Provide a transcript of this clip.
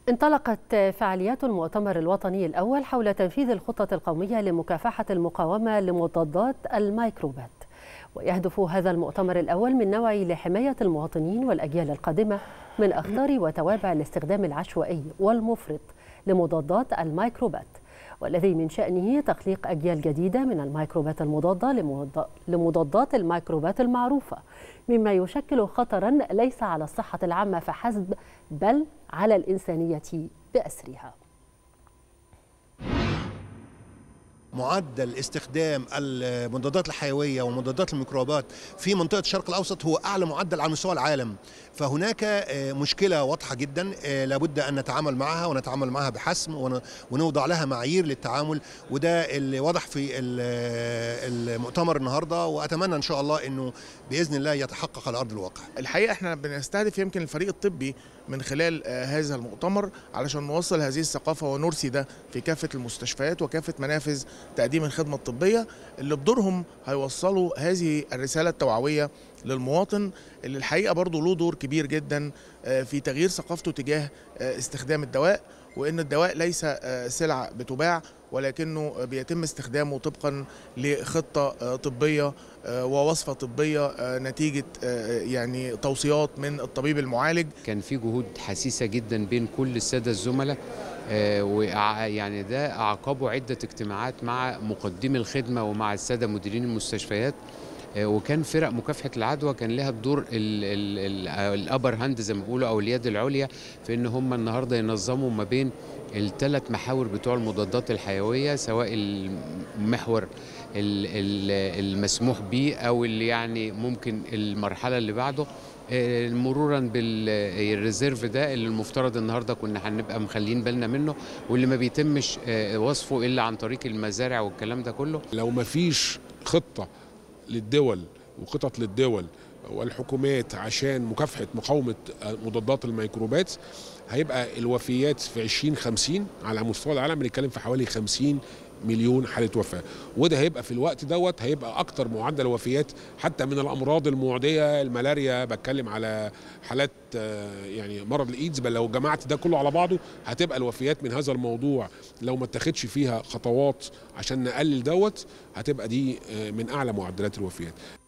انطلقت فعاليات المؤتمر الوطني الأول حول تنفيذ الخطة القومية لمكافحة المقاومة لمضادات الميكروبات ويهدف هذا المؤتمر الأول من نوعه لحماية المواطنين والأجيال القادمة من أخطار وتوابع الاستخدام العشوائي والمفرط لمضادات الميكروبات والذي من شأنه تخليق أجيال جديدة من الميكروبات المضادة لمضادات الميكروبات المعروفة مما يشكل خطرا ليس على الصحة العامة فحسب بل على الإنسانية بأسرها معدل استخدام المضادات الحيويه ومضادات الميكروبات في منطقه الشرق الاوسط هو اعلى معدل على مستوى العالم فهناك مشكله واضحه جدا لابد ان نتعامل معها ونتعامل معها بحسم ونوضع لها معايير للتعامل وده اللي واضح في المؤتمر النهارده واتمنى ان شاء الله انه باذن الله يتحقق على ارض الواقع. الحقيقه احنا بنستهدف يمكن الفريق الطبي من خلال هذا المؤتمر علشان نوصل هذه الثقافه ونرسي ده في كافه المستشفيات وكافه منافذ تقديم الخدمه الطبيه اللي بدورهم هيوصلوا هذه الرساله التوعويه للمواطن اللي الحقيقه برضه له دور كبير جدا في تغيير ثقافته تجاه استخدام الدواء وان الدواء ليس سلعه بتباع ولكنه بيتم استخدامه طبقا لخطه طبيه ووصفه طبيه نتيجه يعني توصيات من الطبيب المعالج كان في جهود حسيسه جدا بين كل الساده الزملاء ويعني ده اعقبه عده اجتماعات مع مقدمي الخدمه ومع الساده مديرين المستشفيات وكان فرق مكافحه العدوى كان لها الدور الابر هاند زي ما بيقولوا او اليد العليا في ان هم النهارده ينظموا ما بين الثلاث محاور بتوع المضادات الحيويه سواء المحور المسموح به او اللي يعني ممكن المرحله اللي بعده مرورا بالريزيرف ده اللي المفترض النهارده كنا هنبقى مخلين بالنا منه واللي ما بيتمش وصفه الا عن طريق المزارع والكلام ده كله لو ما فيش خطه للدول وخطط للدول والحكومات عشان مكافحه مقاومه مضادات الميكروبات هيبقى الوفيات في 2050 على مستوى العالم بنتكلم في حوالي 50 مليون حاله وفاه وده هيبقى في الوقت دوت هيبقى اكتر معدل وفيات حتى من الامراض المعديه الملاريا بتكلم على حالات يعني مرض الايدز بل لو جمعت ده كله على بعضه هتبقى الوفيات من هذا الموضوع لو ما اتخذش فيها خطوات عشان نقلل دوت هتبقى دي من اعلى معدلات الوفيات